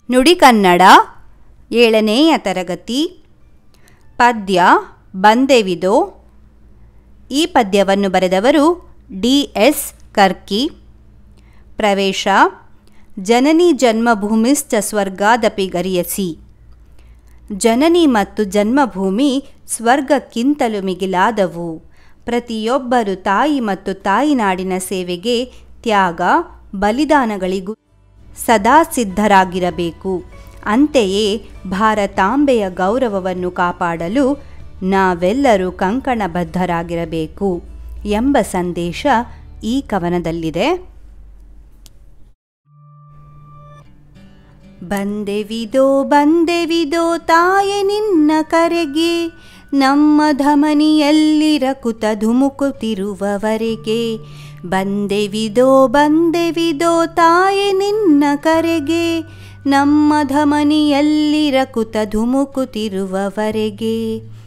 ನುಡಿ ಕನ್ನಡ ಏಳನೆಯ ತರಗತಿ ಪದ್ಯ ಬಂದೆವಿದೋ ಈ ಪದ್ಯವನ್ನು ಬರೆದವರು ಡಿ ಎಸ್ ಕರ್ಕಿ ಪ್ರವೇಶ ಜನನಿ ಜನ್ಮಭೂಮಿಶ್ಚ ಸ್ವರ್ಗಾದಪಿ ಗರಿಯಸಿ ಜನನಿ ಮತ್ತು ಜನ್ಮಭೂಮಿ ಸ್ವರ್ಗಕ್ಕಿಂತಲೂ ಮಿಗಿಲಾದವು ಪ್ರತಿಯೊಬ್ಬರು ತಾಯಿ ಮತ್ತು ತಾಯಿನಾಡಿನ ಸೇವೆಗೆ ತ್ಯಾಗ ಬಲಿದಾನಗಳಿಗೂ ಸದಾ ಸಿದ್ಧರಾಗಿರಬೇಕು ಅಂತೆಯೇ ಭಾರತಾಂಬೆಯ ಗೌರವವನ್ನು ಕಾಪಾಡಲು ನಾವೆಲ್ಲರೂ ಕಂಕಣಬದ್ಧರಾಗಿರಬೇಕು ಎಂಬ ಸಂದೇಶ ಈ ಕವನದಲ್ಲಿದೆ ಬಂದೆವಿದೋ ಬಂದೆವಿದೋ ತಾಯೆ ನಿನ್ನ ಕರೆಗೆ ನಮ್ಮ ಧಮನಿಯಲ್ಲಿರ ಕುತ ಧುಮುಕುತ್ತಿರುವವರೆಗೆ ಬಂದೆವಿದೋ ಬಂದೆವಿದೋ ತಾಯೆ ನಿನ್ನ ಕರೆಗೆ ನಮ್ಮ ಧಮನಿಯಲ್ಲಿರ ಕುತ ಧುಮುಕುತ್ತಿರುವವರೆಗೆ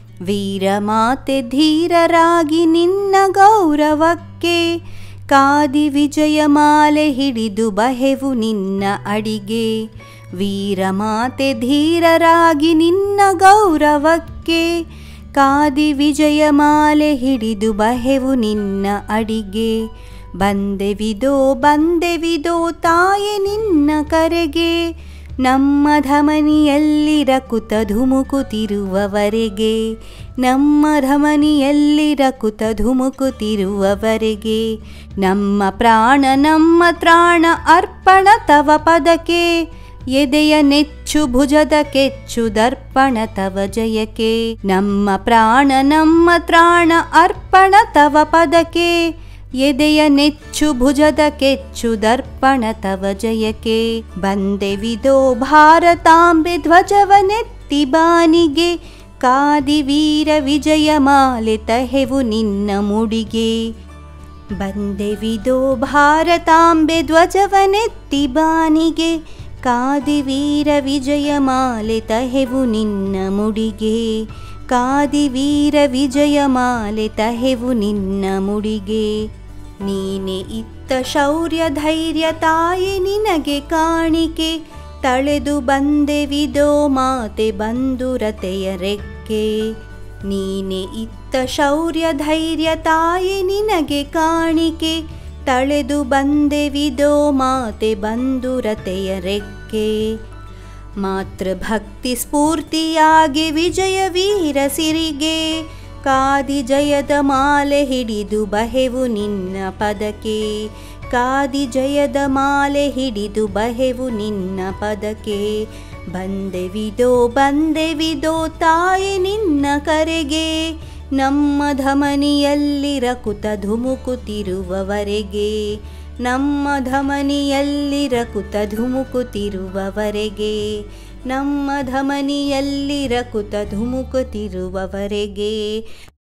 ವೀರಮಾತೆ ಧೀರರಾಗಿ ನಿನ್ನ ಗೌರವಕ್ಕೆ ಕಾದಿ ವಿಜಯಮಾಲೆ ಹಿಡಿದು ಬಹೆವು ನಿನ್ನ ಅಡಿಗೆ ವೀರಮಾತೆ ಧೀರರಾಗಿ ನಿನ್ನ ಗೌರವಕ್ಕೆ ಕಾದಿ ವಿಜಯಮಾಲೆ ಹಿಡಿದು ಬಹೆವು ನಿನ್ನ ಅಡಿಗೆ ಬಂದೆವಿದೋ ಬಂದೆವಿದೋ ತಾಯೆ ನಿನ್ನ ಕರೆಗೆ ನಮ್ಮ ಧಮನಿಯಲ್ಲಿರ ಕುತ ಧುಮುಕುತ್ತಿರುವವರೆಗೆ ನಮ್ಮ ಧಮನಿಯಲ್ಲಿರ ಕುತ ಧುಮುಕುತ್ತಿರುವವರೆಗೆ ನಮ್ಮ ಪ್ರಾಣ ನಮ್ಮ ತ್ರಾಣ ಅರ್ಪಣ ತವ ಪದಕ್ಕೆ ಎದೆಯ ನೆಚ್ಚು ಭುಜದ ಕೆಚ್ಚು ದರ್ಪಣ ತವ ಜಯಕ್ಕೆ ನಮ್ಮ ಪ್ರಾಣ ನಮ್ಮ ತ್ರಾಣ ಅರ್ಪಣ ತವ ಪದಕ್ಕೆ ಎದೆಯ ನೆಚ್ಚು ಭುಜದ ಕೆಚ್ಚು ದರ್ಪಣ ತವ ಜಯಕ್ಕೆ ಬಂದೆವಿದೋ ಭಾರತಾಂಬೆ ಧ್ವಜವನೆತ್ತಿ ಬಾನಿಗೆ ಕಾದಿ ವೀರ ವಿಜಯ ಮಾಲೆ ತಹೆವು ನಿನ್ನ ಮುಡಿಗೆ ಬಂದೆವಿದೋ ಭಾರತಾಂಬೆ ಧ್ವಜವನೆತ್ತಿ ಬಾನಿಗೆ ಕಾದಿ ವೀರ ವಿಜಯ ಮಾಲೆ ತಹೆವು ನಿನ್ನ ಮುಡಿಗೆ ಕಾದಿ ವೀರ ವಿಜಯ ಮಾಲೆ ತಹೆವು ನಿನ್ನ ಮುಡಿಗೆ ನೀನೆ ಇತ್ತ ಶೌರ್ಯ ಧೈರ್ಯ ತಾಯಿ ನಿನಗೆ ಕಾಣಿಕೆ ತಳೆದು ಬಂದೆವಿದೋ ಮಾತೆ ಬಂಧುರತೆಯ ರೆಕ್ಕೆ ನೀನೆ ಇತ್ತ ಶೌರ್ಯ ಧೈರ್ಯ ತಾಯಿ ನಿನಗೆ ಕಾಣಿಕೆ ತಳೆದು ಬಂದೆವಿದೋ ಮಾತೆ ಬಂಧುರತೆಯ ರೆಕ್ಕೆ ಮಾತೃಭಕ್ತಿ ಸ್ಫೂರ್ತಿಯಾಗಿ ವಿಜಯ ವೀರ ಸಿರಿಗೆ ಕಾದಿ ಜಯದ ಮಾಲೆ ಹಿಡಿದು ಬಹೆವು ನಿನ್ನ ಪದಕೆ ಕಾದಿ ಜಯದ ಮಾಲೆ ಹಿಡಿದು ಬಹೆವು ನಿನ್ನ ಪದಕೆ ಬಂದೆವಿದೋ ಬಂದೆವಿದೋ ತಾಯಿ ನಿನ್ನ ಕರೆಗೆ ನಮ್ಮ ಧಮನಿಯಲ್ಲಿರ ಕುತ ಧುಮುಕುತ್ತಿರುವವರೆಗೆ ನಮ್ಮ ಧಮನಿಯಲ್ಲಿರ ಕುತ ಧುಮುಕುತ್ತಿರುವವರೆಗೆ ನಮ್ಮ ಧಮನಿಯಲ್ಲಿರ ಕುತ ಧುಮುಕುತ್ತಿರುವವರೆಗೆ